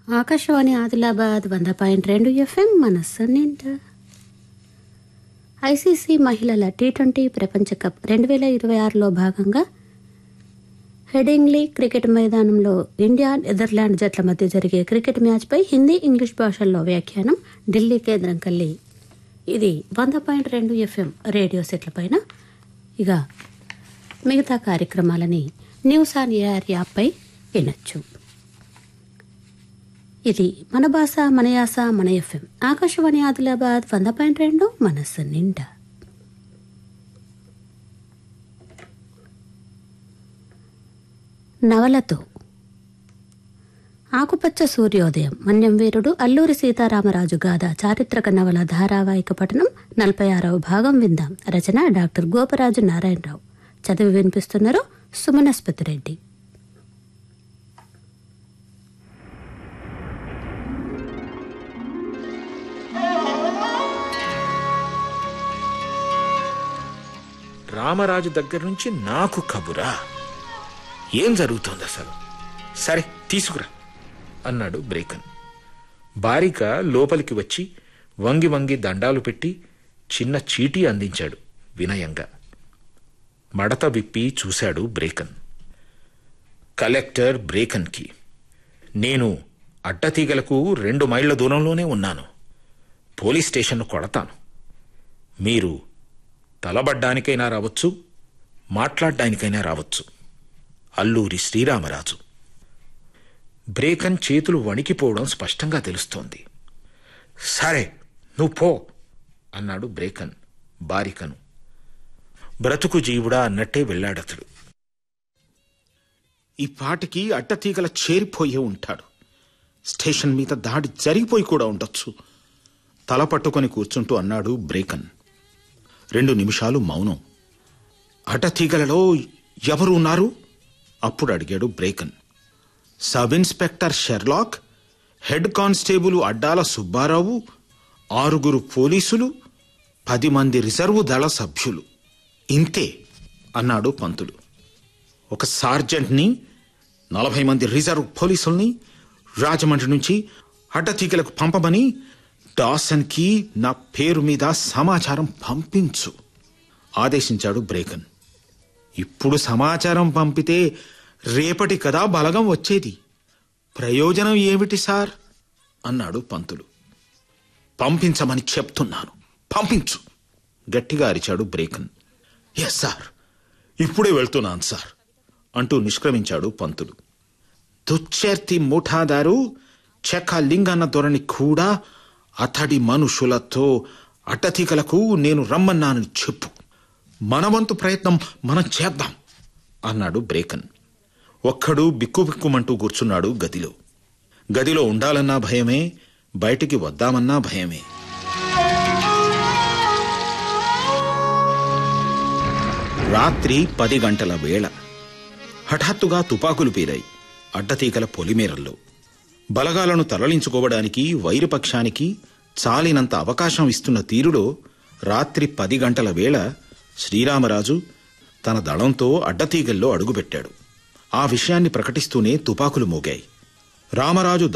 ఆకాశవాణి ఆదిలాబాద్ వంద పాయింట్ రెండు ఎఫ్ఎం మనస్సు నిండా ఐసీసీ మహిళల టీ ట్వంటీ ప్రపంచ కప్ రెండు వేల ఇరవై ఆరులో భాగంగా హెడింగ్లీ క్రికెట్ మైదానంలో ఇండియా నెదర్లాండ్ జట్ల మధ్య జరిగే క్రికెట్ మ్యాచ్పై హిందీ ఇంగ్లీష్ భాషల్లో వ్యాఖ్యానం ఢిల్లీ కేంద్రం కల్లి ఇది వంద పాయింట్ రెండు ఎఫ్ఎం రేడియో సెట్లపైన ఇక మిగతా కార్యక్రమాలని న్యూస్ ఆన్ ఏఆర్ యాప్పై వినొచ్చు ఇది మన భాష మన యాస మన ఎఫ్ఎం ఆకాశవాణి ఆదిలాబాద్ వంద పాయింట్ రెండు మనస్సు నిండా నవలతో ఆకుపచ్చ సూర్యోదయం మన్యం వీరుడు అల్లూరి సీతారామరాజు గాథ చారిత్రక నవల ధారావాహిక పఠనం నలభై ఆరవ భాగం విందాం రచన డాక్టర్ గోపరాజు నారాయణరావు చదివి వినిపిస్తున్నారు సుమనస్పతి రెడ్డి రామరాజు దగ్గర నుంచి నాకు కబురా ఏం జరుగుతోంది అసలు సరే తీసుకురా అన్నాడు బ్రేకన్ బారిక లోపలికి వచ్చి వంగి వంగి దండాలు పెట్టి చిన్న చీటీ అందించాడు వినయంగా మడత విప్పి చూశాడు బ్రేకన్ కలెక్టర్ బ్రేకన్కి నేను అడ్డతీగలకు రెండు మైళ్ళ దూరంలోనే ఉన్నాను పోలీస్ స్టేషన్ను కొడతాను మీరు తలబడ్డానికైనా రావచ్చు మాట్లాడ్డానికైనా రావచ్చు అల్లూరి శ్రీరామరాజు బ్రేకన్ చేతులు వణికిపోవడం స్పష్టంగా తెలుస్తోంది సరే నువ్వు పో అన్నాడు బ్రేకన్ బారికను బ్రతుకు జీవుడా అన్నట్టే వెళ్ళాడతడు ఈ పాటికి అడ్డతీగల చేరిపోయే ఉంటాడు స్టేషన్ మీద దాడి జరిగిపోయి కూడా ఉండొచ్చు తల పట్టుకొని కూర్చుంటూ అన్నాడు బ్రేకన్ రెండు నిమిషాలు మౌనం అడ్డతీగలలో ఎవరు ఉన్నారు అప్పుడు అడిగాడు బ్రేకన్ sub inspector Sherlock head constable Addala Subbarao ఆరుగురు పోలీసులు పది మంది రిజర్వు దళ సభ్యులు ఇంతే అన్నాడు పంతులు ఒక సార్జెంట్ని నలభై మంది రిజర్వ్ పోలీసుల్ని రాజమండ్రి నుంచి అడ్డతీగలకు పంపమని డాసన్కి నా పేరు మీద సమాచారం పంపించు ఆదేశించాడు బ్రేకన్ ఇప్పుడు సమాచారం పంపితే రేపటి కదా బలగం వచ్చేది ప్రయోజనం ఏమిటి సార్ అన్నాడు పంతులు పంపించమని చెప్తున్నాను పంపించు గట్టిగా అరిచాడు బ్రేకన్ ఎస్ సార్ ఇప్పుడే వెళ్తున్నాను సార్ అంటూ నిష్క్రమించాడు పంతులు దుశ్చర్తి ముఠాదారు చెక్క లింగన్న ధోరణి కూడా అతడి మనుషులతో అడ్డతీకలకు నేను రమ్మన్నానని చెప్పు మనవంతు ప్రయత్నం మనం చేద్దాం అన్నాడు బ్రేకన్ ఒక్కడు బిక్కుబిక్కుమంటూ కూర్చున్నాడు గదిలో గదిలో ఉండాలన్నా భయమే బయటికి వద్దామన్నా భయమే రాత్రి పది గంటల వేళ హఠాత్తుగా తుపాకులు పేరాయి అడ్డతీగల పొలిమేరల్లో బలగాలను తరలించుకోవడానికి వైరుపక్షానికి చాలినంత అవకాశం ఇస్తున్న తీరులో రాత్రి పది గంటల వేళ శ్రీరామరాజు తన దళంతో అడ్డతీగల్లో అడుగుపెట్టాడు ఆ విషయాన్ని ప్రకటిస్తూనే తుపాకులు మోగాయి రామరాజు